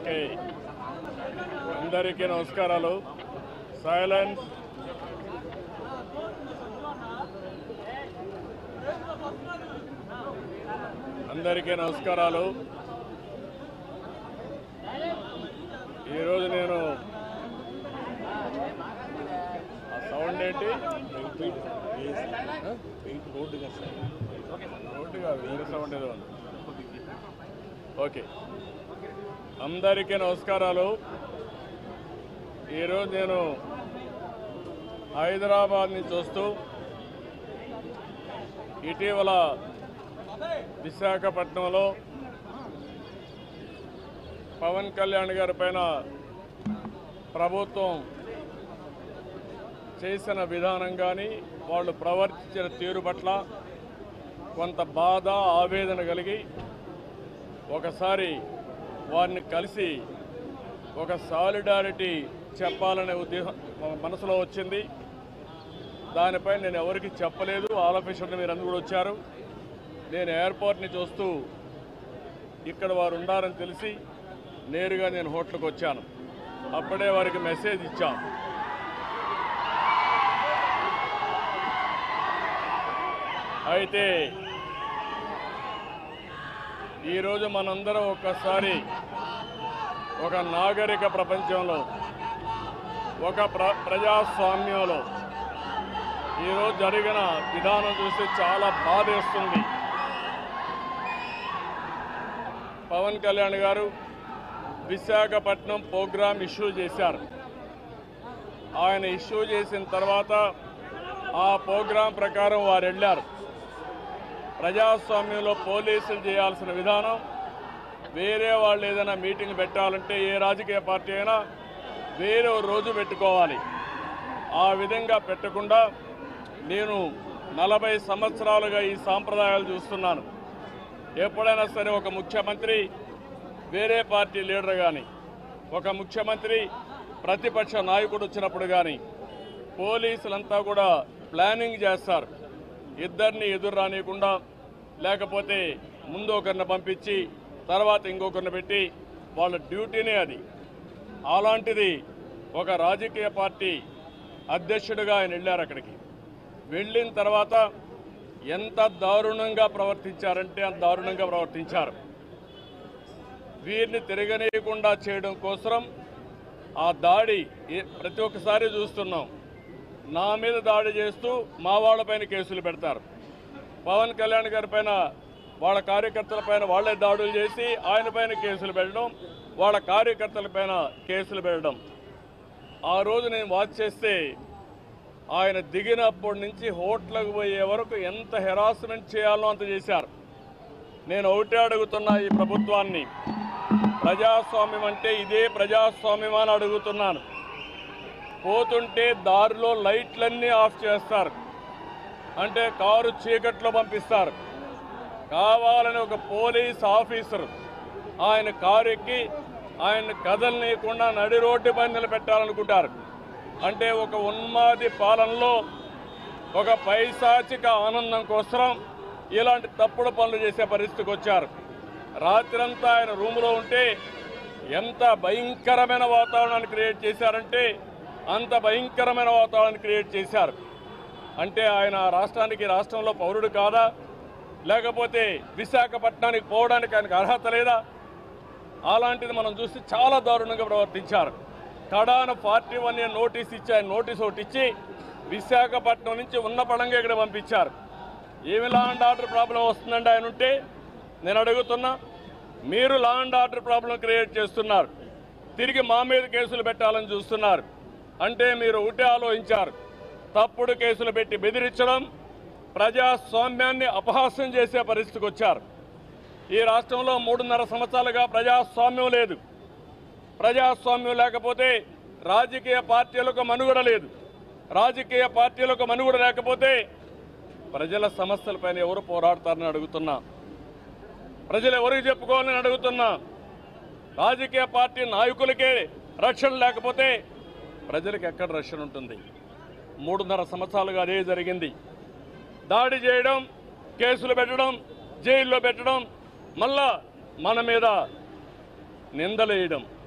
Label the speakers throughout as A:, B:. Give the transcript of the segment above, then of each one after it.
A: okay అందరికీ నమస్కారాలు silence అందరికీ నమస్కారాలు ఈరోజు నేను ఆ సౌండ్ ఏంటి రోడ్డుగా వేరే సౌండ్ ఏదో ఉంది ఓకే అందరికీ నమస్కారాలు ఈరోజు నేను హైదరాబాద్ నుంచి వస్తూ ఇటీవల విశాఖపట్నంలో పవన్ కళ్యాణ్ గారి పైన ప్రభుత్వం చేసిన విధానం కానీ వాళ్ళు ప్రవర్తించిన తీరు పట్ల కొంత బాధ ఆవేదన కలిగి ఒకసారి వారిని కలిసి ఒక సాలిడారిటీ చెప్పాలనే ఉద్దేశం మనసులో వచ్చింది దానిపై నేను ఎవరికి చెప్పలేదు ఆల్ ఆఫీసర్లు మీరు అందరూ కూడా వచ్చారు నేను ఎయిర్పోర్ట్ని చూస్తూ ఇక్కడ వారు ఉన్నారని తెలిసి నేరుగా నేను హోటల్కి వచ్చాను అప్పుడే వారికి మెసేజ్ ఇచ్చాం అయితే ఈరోజు మనందరం ఒక్కసారి ఒక నాగరిక ప్రపంచంలో ఒక ప్ర ప్రజాస్వామ్యంలో ఈరోజు జరిగిన విధానం చూస్తే చాలా బాధేస్తుంది పవన్ కళ్యాణ్ గారు విశాఖపట్నం ప్రోగ్రాం ఇష్యూ చేశారు ఆయన ఇష్యూ చేసిన తర్వాత ఆ ప్రోగ్రాం ప్రకారం వారు వెళ్ళారు ప్రజాస్వామ్యంలో పోలీసులు చేయాల్సిన విధానం వేరే వాళ్ళు ఏదైనా మీటింగ్ పెట్టాలంటే ఏ రాజకీయ పార్టీ అయినా వేరే రోజు పెట్టుకోవాలి ఆ విధంగా పెట్టకుండా నేను నలభై సంవత్సరాలుగా ఈ సాంప్రదాయాలు చూస్తున్నాను ఎప్పుడైనా సరే ఒక ముఖ్యమంత్రి వేరే పార్టీ లీడర్ కానీ ఒక ముఖ్యమంత్రి ప్రతిపక్ష నాయకుడు వచ్చినప్పుడు కానీ పోలీసులంతా కూడా ప్లానింగ్ చేస్తారు ఇద్దరిని ఎదురు రానియకుండా లేకపోతే ముందు ఒకరిని పంపించి తర్వాత ఇంకొకరిని పెట్టి వాళ్ళ డ్యూటీనే అది అలాంటిది ఒక రాజకీయ పార్టీ అధ్యక్షుడిగా ఆయన వెళ్ళారు అక్కడికి వెళ్ళిన తర్వాత ఎంత దారుణంగా ప్రవర్తించారంటే అంత దారుణంగా ప్రవర్తించారు వీరిని తిరగనీయకుండా చేయడం కోసం ఆ దాడి ఏ- ప్రతి ఒక్కసారి చూస్తున్నాం నా మీద దాడి చేస్తూ మా వాళ్ళపైన కేసులు పెడతారు పవన్ కళ్యాణ్ గారి పైన వాళ్ళ కార్యకర్తల పైన వాళ్ళే దాడులు చేసి ఆయన పైన కేసులు పెట్టడం వాళ్ళ కార్యకర్తల పైన కేసులు పెట్టడం ఆ రోజు నేను వాచ్ చేస్తే ఆయన దిగినప్పటి నుంచి హోటల్కి పోయే వరకు ఎంత హెరాస్మెంట్ చేయాలో అంత చేశారు నేను ఒకటే అడుగుతున్నా ఈ ప్రభుత్వాన్ని ప్రజాస్వామ్యం అంటే ఇదే ప్రజాస్వామ్యం అని అడుగుతున్నాను పోతుంటే దారిలో లైట్లన్నీ ఆఫ్ చేస్తారు అంటే కారు చీకట్లో పంపిస్తారు కావాలని ఒక పోలీస్ ఆఫీసర్ ఆయన కారు ఎక్కి ఆయన కదలనీయకుండా నడి రోడ్డు పైన నిలబెట్టాలనుకుంటారు అంటే ఒక ఉన్మాది పాలనలో ఒక పైశాచిక ఆనందం కోసం ఇలాంటి తప్పుడు పనులు చేసే పరిస్థితికి వచ్చారు రాత్రంతా ఆయన రూములో ఉంటే ఎంత భయంకరమైన వాతావరణాన్ని క్రియేట్ చేశారంటే అంత భయంకరమైన వాతావరణాన్ని క్రియేట్ చేశారు అంటే ఆయన ఆ రాష్ట్రానికి రాష్ట్రంలో పౌరుడు కాదా లేకపోతే విశాఖపట్నానికి పోవడానికి ఆయనకు అర్హత లేదా అలాంటిది మనం చూస్తే చాలా దారుణంగా ప్రవర్తించారు కడాన పార్టీ వన్ ఇయర్ నోటీస్ ఇచ్చి ఆయన నోటీస్ ఒకటి ఇచ్చి విశాఖపట్నం నుంచి ఉన్న పడంగా ఇక్కడ పంపించారు ఏమి లా అండ్ ఆర్డర్ ప్రాబ్లం వస్తుందండి ఆయన ఉంటే నేను అడుగుతున్నా మీరు law and order problem create చేస్తున్నారు తిరిగి మా మీద కేసులు పెట్టాలని చూస్తున్నారు అంటే మీరు ఒకటే ఆలోచించారు తప్పుడు కేసులు పెట్టి బెదిరించడం ప్రజాస్వామ్యాన్ని అపహాస్యం చేసే పరిస్థితికి వచ్చారు ఈ రాష్ట్రంలో మూడున్నర సంవత్సరాలుగా ప్రజాస్వామ్యం లేదు ప్రజాస్వామ్యం లేకపోతే రాజకీయ పార్టీలకు మనుగడ లేదు రాజకీయ పార్టీలకు మనుగడ లేకపోతే ప్రజల సమస్యలపైన ఎవరు పోరాడతారని అడుగుతున్నా ప్రజలు ఎవరికి చెప్పుకోవాలని అడుగుతున్నా రాజకీయ పార్టీ నాయకులకే రక్షణ లేకపోతే ప్రజలకు ఎక్కడ రక్షణ ఉంటుంది మూడున్నర సంవత్సరాలుగా అదే జరిగింది దాడి చేయడం కేసులు పెట్టడం జైల్లో పెట్టడం మళ్ళా మన మీద నిందలేయడం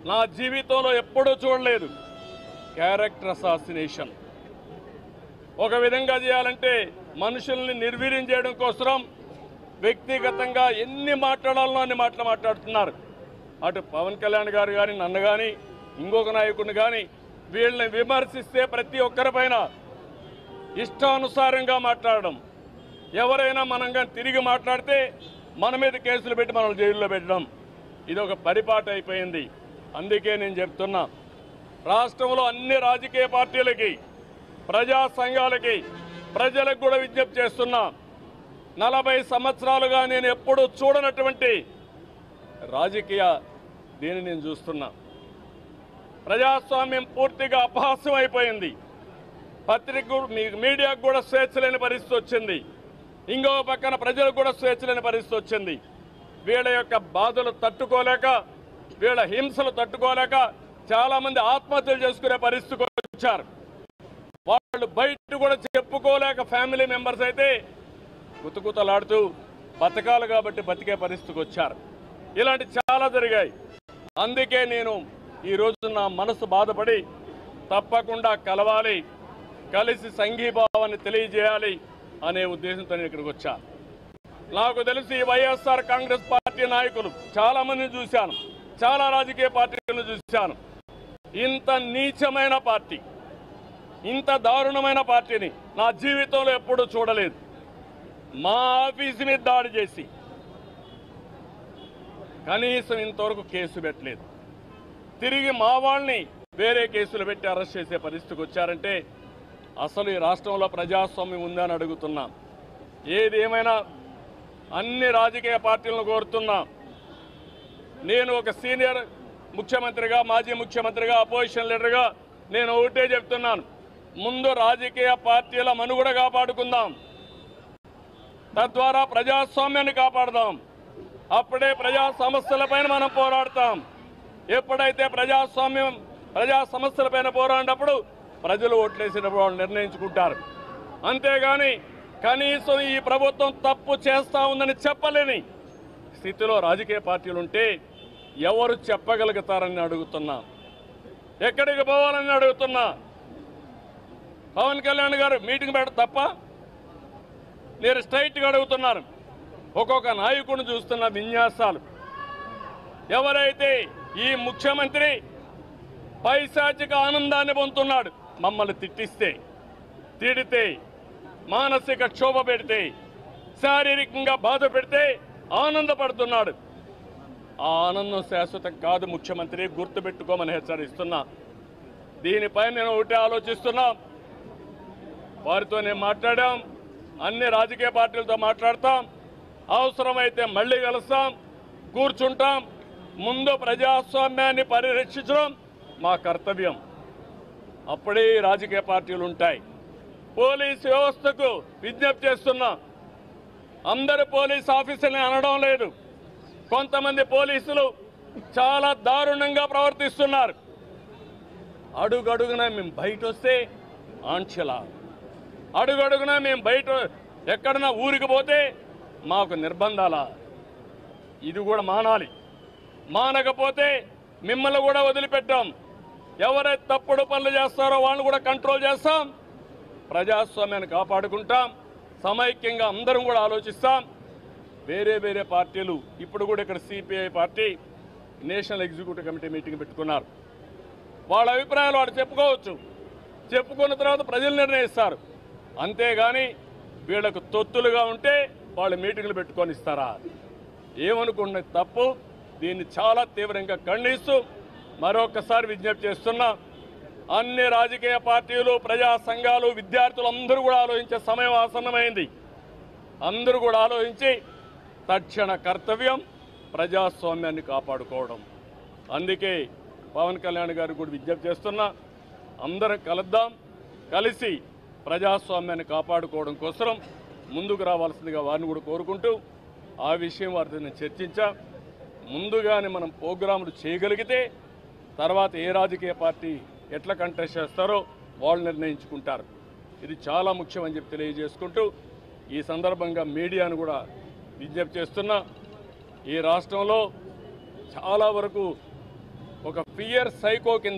A: నా జీవితంలో ఎప్పుడూ చూడలేదు క్యారెక్టర్ అసాసినేషన్ ఒక విధంగా చేయాలంటే మనుషుల్ని నిర్వీర్యం చేయడం కోసం వ్యక్తిగతంగా ఎన్ని మాట్లాడాలనో అన్ని మాటలు మాట్లాడుతున్నారు అటు పవన్ కళ్యాణ్ గారు కానీ నన్ను కానీ ఇంకొక నాయకుడిని కానీ వీళ్ళని విమర్శిస్తే ప్రతి ఒక్కరిపైన ఇష్టానుసారంగా మాట్లాడడం ఎవరైనా మనం కానీ తిరిగి మాట్లాడితే మన మీద కేసులు పెట్టి మనల్ని జైల్లో పెట్టడం ఇది ఒక పరిపాటు అయిపోయింది అందుకే నేను చెప్తున్నా రాష్ట్రంలో అన్ని రాజకీయ పార్టీలకి ప్రజా సంఘాలకి ప్రజలకు కూడా విజ్ఞప్తి చేస్తున్నా నలభై సంవత్సరాలుగా నేను ఎప్పుడూ చూడనటువంటి రాజకీయ దీన్ని నేను చూస్తున్నా ప్రజాస్వామ్యం పూర్తిగా అపహాస్యం అయిపోయింది పత్రిక కూడా- మీ- మీడియాకు కూడా స్వేచ్ఛ లేని పరిస్థితి వచ్చింది ఇంకో పక్కన ప్రజలకు కూడా స్వేచ్ఛ లేని పరిస్థితి వచ్చింది వీళ్ళ యొక్క బాధలు తట్టుకోలేక వీళ్ళ హింసలు తట్టుకోలేక చాలా మంది ఆత్మహత్యలు చేసుకునే పరిస్థితికి వచ్చారు వాళ్ళు బయట కూడా చెప్పుకోలేక ఫ్యామిలీ మెంబర్స్ అయితే కుతకుతలాడుతూ బతకాలి కాబట్టి బతికే పరిస్థితికి వచ్చారు ఇలాంటి చాలా జరిగాయి అందుకే నేను ఈరోజు నా మనసు బాధపడి తప్పకుండా కలవాలి కలిసి సంఘీభావాన్ని తెలియజేయాలి అనే ఉద్దేశంతో నేను ఇక్కడికి వచ్చా నాకు తెలిసి వైఎస్ఆర్ కాంగ్రెస్ పార్టీ నాయకులు చాలా మందిని చూశాను చాలా రాజకీయ పార్టీలను చూశాను ఇంత నీచమైన పార్టీ ఇంత దారుణమైన పార్టీని నా జీవితంలో ఎప్పుడూ చూడలేదు మా ఆఫీసు మీద దాడి చేసి కనీసం ఇంతవరకు కేసు పెట్టలేదు తిరిగి మా వాళ్ళని వేరే కేసులు పెట్టి అరెస్ట్ చేసే పరిస్థితికి వచ్చారంటే అసలు ఈ రాష్ట్రంలో ప్రజాస్వామ్యం ఉందని అడుగుతున్నా ఏది ఏమైనా అన్ని రాజకీయ పార్టీలను కోరుతున్నా నేను ఒక సీనియర్ ముఖ్యమంత్రిగా మాజీ ముఖ్యమంత్రిగా అపోజిషన్ లీడర్గా నేను ఒకటే చెప్తున్నాను ముందు రాజకీయ పార్టీల మనుగడ కాపాడుకుందాం తద్వారా ప్రజాస్వామ్యాన్ని కాపాడదాం అప్పుడే ప్రజా సమస్యలపైన మనం పోరాడతాం ఎప్పుడైతే ప్రజాస్వామ్యం ప్రజా సమస్యలపైన పోరాడినప్పుడు ప్రజలు ఓట్లేసినప్పుడు వాళ్ళు నిర్ణయించుకుంటారు అంతేగాని కనీసం ఈ ప్రభుత్వం తప్పు చేస్తా ఉందని చెప్పలేని స్థితిలో రాజకీయ పార్టీలు ఉంటే ఎవరు చెప్పగలుగుతారని అడుగుతున్నా ఎక్కడికి పోవాలని అడుగుతున్నా పవన్ కళ్యాణ్ గారు మీటింగ్ పెట్ట తప్ప నేను స్ట్రైట్గా అడుగుతున్నాను ఒక్కొక్క నాయకుడిని చూస్తున్న విన్యాసాలు ఎవరైతే ఈ ముఖ్యమంత్రి పైశాచిక ఆనందాన్ని పొందుతున్నాడు మమ్మల్ని తిట్టిస్తే తిడితే మానసిక క్షోభ పెడితే శారీరకంగా బాధ పెడితే ఆనందపడుతున్నాడు ఆ ఆనందం శాశ్వతం కాదు ముఖ్యమంత్రి గుర్తుపెట్టుకోమని హెచ్చరిస్తున్నా దీనిపై నేను ఒకటి ఆలోచిస్తున్నా వారితో నేను మాట్లాడాం అన్ని రాజకీయ పార్టీలతో మాట్లాడతాం అవసరమైతే మళ్ళీ కలుస్తాం కూర్చుంటాం ముందు ప్రజాస్వామ్యాన్ని పరిరక్షించడం మా కర్తవ్యం అప్పుడే ఈ రాజకీయ పార్టీలు ఉంటాయి పోలీస్ వ్యవస్థకు విజ్ఞప్తి చేస్తున్నా అందరు పోలీస్ ఆఫీసర్ని అనడం లేదు కొంతమంది పోలీసులు చాలా దారుణంగా ప్రవర్తిస్తున్నారు అడుగడుగున మేము బయట వస్తే ఆంక్షల అడుగడుగున మేము బయట ఎక్కడన్నా ఊరికి పోతే మాకు నిర్బంధాల ఇది కూడా మానాలి మానకపోతే మిమ్మల్ని కూడా వదిలిపెట్టాం ఎవరైతే తప్పుడు పనులు చేస్తారో వాళ్ళని కూడా కంట్రోల్ చేస్తాం ప్రజాస్వామ్యాన్ని కాపాడుకుంటాం సమైక్యంగా అందరం కూడా ఆలోచిస్తాం వేరే వేరే పార్టీలు ఇప్పుడు కూడా ఇక్కడ CPI party national executive committee meeting పెట్టుకున్నారు వాళ్ళ అభిప్రాయాలు వాడు చెప్పుకోవచ్చు చెప్పుకున్న తర్వాత ప్రజలు నిర్ణయిస్తారు అంతేగాని వీళ్ళకు తొత్తులుగా ఉంటే వాళ్ళు మీటింగ్లు పెట్టుకొని ఇస్తారా ఏమనుకున్న తప్పు దీన్ని చాలా తీవ్రంగా ఖండిస్తూ మరొకసారి విజ్ఞప్తి చేస్తున్నా అన్ని రాజకీయ పార్టీలు ప్రజా సంఘాలు విద్యార్థులు అందరూ కూడా ఆలోచించే సమయం ఆసన్నమైంది అందరూ కూడా ఆలోచించి తక్షణ కర్తవ్యం ప్రజాస్వామ్యాన్ని కాపాడుకోవడం అందుకే పవన్ కళ్యాణ్ గారికి కూడా విజ్ఞప్తి చేస్తున్నా అందరం కలుద్దాం కలిసి ప్రజాస్వామ్యాన్ని కాపాడుకోవడం కోసం ముందుకు రావాల్సిందిగా వారిని కూడా కోరుకుంటూ ఆ విషయం వారితో నేను చర్చించా ముందుగానే మనం ప్రోగ్రాములు చేయగలిగితే తర్వాత ఏ రాజకీయ పార్టీ ఎట్లా కంటెస్ట్ చేస్తారో వాళ్ళు నిర్ణయించుకుంటారు ఇది చాలా ముఖ్యమని చెప్పి తెలియజేసుకుంటూ ఈ సందర్భంగా మీడియాను కూడా విజ్ఞప్తి చేస్తున్నా ఈ రాష్ట్రంలో చాలా వరకు ఒక ఫియర్ సైకో కింద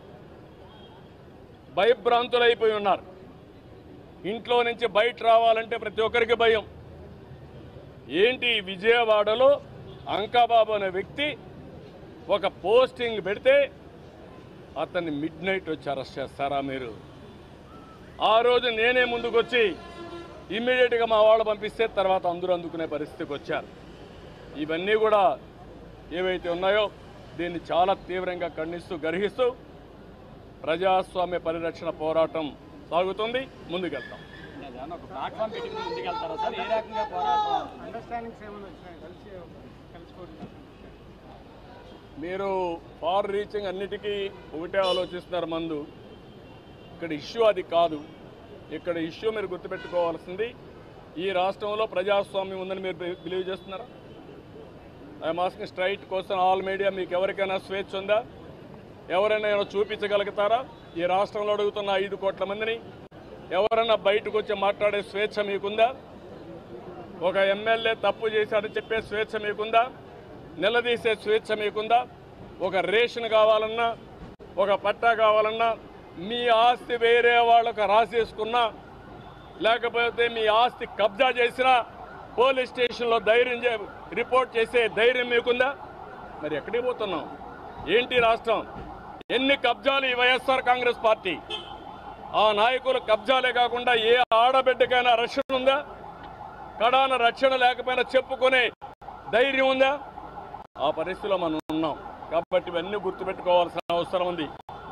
A: భయభ్రాంతులైపోయి ఉన్నారు ఇంట్లో నుంచి బయట రావాలంటే ప్రతి ఒక్కరికి భయం ఏంటి విజయవాడలో అంకాబాబు అనే వ్యక్తి ఒక పోస్టింగ్ పెడితే అతన్ని మిడ్ నైట్ వచ్చి అరెస్ట్ చేస్తారా మీరు ఆ రోజు నేనే ముందుకొచ్చి ఇమ్మీడియట్గా మా వాళ్ళు పంపిస్తే తర్వాత అందరూ అందుకునే పరిస్థితికి వచ్చారు ఇవన్నీ కూడా ఏవైతే ఉన్నాయో దీన్ని చాలా తీవ్రంగా ఖండిస్తూ గర్హిస్తూ ప్రజాస్వామ్య పరిరక్షణ పోరాటం సాగుతుంది ముందుకెళ్తాం
B: ఏదైనా ఒక ప్లాట్ఫామ్ పెట్టి ముందుకెళ్తారా సార్ ఏ రకంగా పోరాటం
C: అండర్స్టాండింగ్స్ ఏమైనా వచ్చినాయి కలిసి కలిసిపోతుంది
A: మీరు ఫార్ రీచింగ్ అన్నిటికీ ఒకటే ఆలోచిస్తున్నారు మందు ఇక్కడ ఇష్యూ అది కాదు ఇక్కడ ఇష్యూ మీరు గుర్తుపెట్టుకోవాల్సింది ఈ రాష్ట్రంలో ప్రజాస్వామ్యం ఉందని మీరు బి- బిలీవ్ చేస్తున్నారా ఐఎమ్ ఆస్కింగ్ స్ట్రైట్ కోసం ఆల్ మీడియా మీకు ఎవరికైనా స్వేచ్ఛ ఉందా ఎవరైనా ఏమైనా చూపించగలుగుతారా ఈ రాష్ట్రంలో అడుగుతున్న ఐదు కోట్ల మందిని ఎవరైనా బయటకు వచ్చి మాట్లాడే స్వేచ్ఛ మీకుందా ఒక ఎమ్మెల్యే తప్పు చేశాడని చెప్పే స్వేచ్ఛ మీకుందా నిలదీసే స్వేచ్ఛ మీకుందా ఒక రేషన్ కావాలన్నా ఒక పట్టా కావాలన్నా మీ ఆస్తి వేరే వాళ్ళకు రాసేసుకున్నా లేకపోతే మీ ఆస్తి కబ్జా చేసినా పోలీస్ స్టేషన్లో ధైర్యం చే రిపోర్ట్ చేసే ధైర్యం మీకుందా మరి ఎక్కడికి పోతున్నాం ఏంటి రాష్ట్రం ఎన్ని కబ్జాలు ఈ వైఎస్ఆర్ కాంగ్రెస్ పార్టీ ఆ నాయకుల కబ్జాలే కాకుండా ఏ ఆడబిడ్డకైనా రక్షణ ఉందా కడాన రక్షణ లేకపోయినా చెప్పుకునే ధైర్యం ఉందా ఆ పరిస్థితిలో మనం ఉన్నాం కాబట్టి ఇవన్నీ గుర్తుపెట్టుకోవాల్సిన అవసరం ఉంది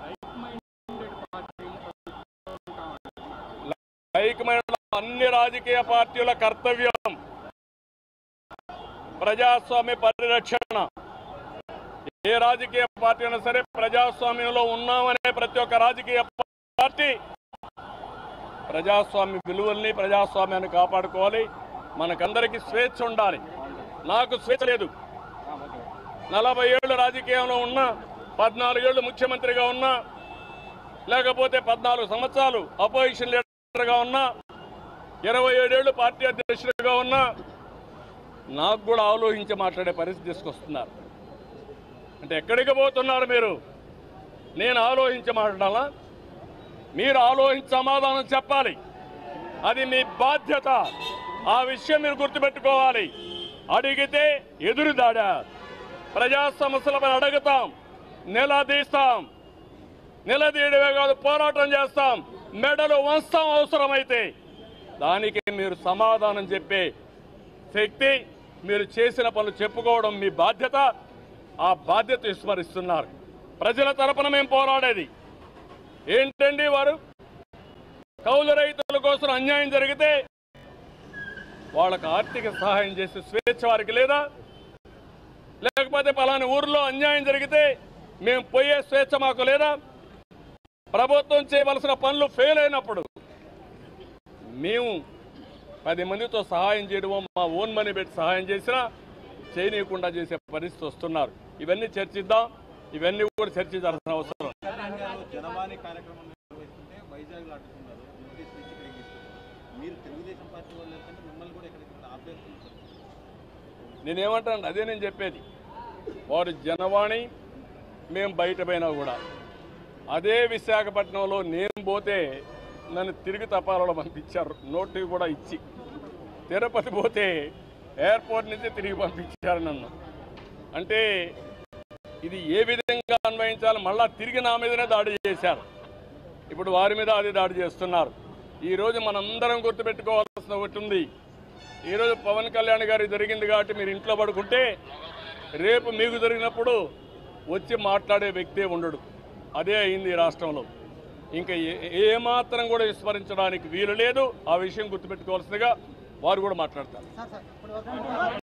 A: ఐక్యమైన అన్ని రాజకీయ పార్టీల కర్తవ్యం ప్రజాస్వామ్య పరిరక్షణ ఏ రాజకీయ పార్టీ అయినా సరే ప్రజాస్వామ్యంలో ఉన్నామనే ప్రతి ఒక్క రాజకీయ పార్టీ ప్రజాస్వామ్య విలువల్ని ప్రజాస్వామ్యాన్ని కాపాడుకోవాలి మనకందరికీ స్వేచ్ఛ ఉండాలి నాకు స్వేచ్ఛ లేదు నలభై ఏళ్ళు రాజకీయంలో ఉన్నా పద్నాలుగేళ్ళు ముఖ్యమంత్రిగా ఉన్నా లేకపోతే పద్నాలుగు సంవత్సరాలు అపోజిషన్ లీడర్గా ఉన్నా ఇరవై ఏడేళ్ళు పార్టీ అధ్యక్షుడిగా ఉన్నా నాకు కూడా ఆలోచించి మాట్లాడే పరిస్థితి తీసుకొస్తున్నారు అంటే ఎక్కడికి పోతున్నారు మీరు నేను ఆలోచించి మాట్లాడాలా మీరు ఆలోచించి సమాధానం చెప్పాలి అది మీ బాధ్యత ఆ విషయం మీరు గుర్తుపెట్టుకోవాలి అడిగితే ఎదురు దాడా ప్రజా సమస్యలపై అడుగుతాం నిలదీస్తాం నిలదీయడమే కాదు పోరాటం చేస్తాం మెడలు వంస్తాం అవసరమైతే దానికి మీరు సమాధానం చెప్పే శక్తి మీరు చేసిన పనులు చెప్పుకోవడం మీ బాధ్యత ఆ బాధ్యత విస్మరిస్తున్నారు ప్రజల తరపున మేము పోరాడేది ఏంటండి వారు కౌలు రైతుల కోసం అన్యాయం జరిగితే వాళ్ళకు ఆర్థిక సహాయం చేసే స్వేచ్ఛ వారికి లేదా లేకపోతే పలాని ఊర్లో అన్యాయం జరిగితే మేము పోయే స్వేచ్ఛ మాకు లేదా ప్రభుత్వం చేయవలసిన పనులు ఫెయిల్ అయినప్పుడు మేము పది మందితో సహాయం చేయడమో మా ఓన్ మనీ పెట్టి సహాయం చేసినా చేయనీయకుండా చేసే పరిస్థితి వస్తున్నారు ఇవన్నీ చర్చిద్దాం ఇవన్నీ కూడా చర్చించాల్సిన అవసరం
B: కళ్యాణ్ గారు జనవాణి కార్యక్రమం నిర్వహిస్తుంటే వైజాగ్లో అడ్డుకున్నారు నోటీస్ నుంచి ఇక్కడికి తీసుకొచ్చారు మీరు తెలుగుదేశం పార్టీ వాళ్ళు వెళ్తుంటే మిమ్మల్ని కూడా ఎక్కడికి ఆపేస్తున్నారు
A: నేనేమంటాను అదే నేను చెప్పేది వారు జనవాణి మేము బయట పోయినా కూడా అదే విశాఖపట్నంలో నేను పోతే నన్ను తిరిగి తపాలలో పంపించారు నోటు కూడా ఇచ్చి తిరుపతి పోతే ఎయిర్పోర్ట్ నుంచి తిరిగి పంపించారు నన్ను అంటే ఇది ఏ విధంగా అన్వయించాలి మళ్ళా తిరిగి నా మీదనే దాడి చేశారు ఇప్పుడు వారి మీద అది దాడి చేస్తున్నారు ఈరోజు మనందరం గుర్తుపెట్టుకోవాల్సిన ఒకటి ఉంది ఈరోజు పవన్ కళ్యాణ్ గారికి జరిగింది కాబట్టి మీరు ఇంట్లో పడుకుంటే రేపు మీకు జరిగినప్పుడు వచ్చి మాట్లాడే వ్యక్తే ఉండడు అదే అయింది ఈ రాష్ట్రంలో ఇంకా ఏ- ఏమాత్రం కూడా విస్మరించడానికి వీలు లేదు ఆ విషయం గుర్తుపెట్టుకోవాల్సిందిగా వారు కూడా మాట్లాడతారు
C: సార్ సార్ ఇప్పటివరకు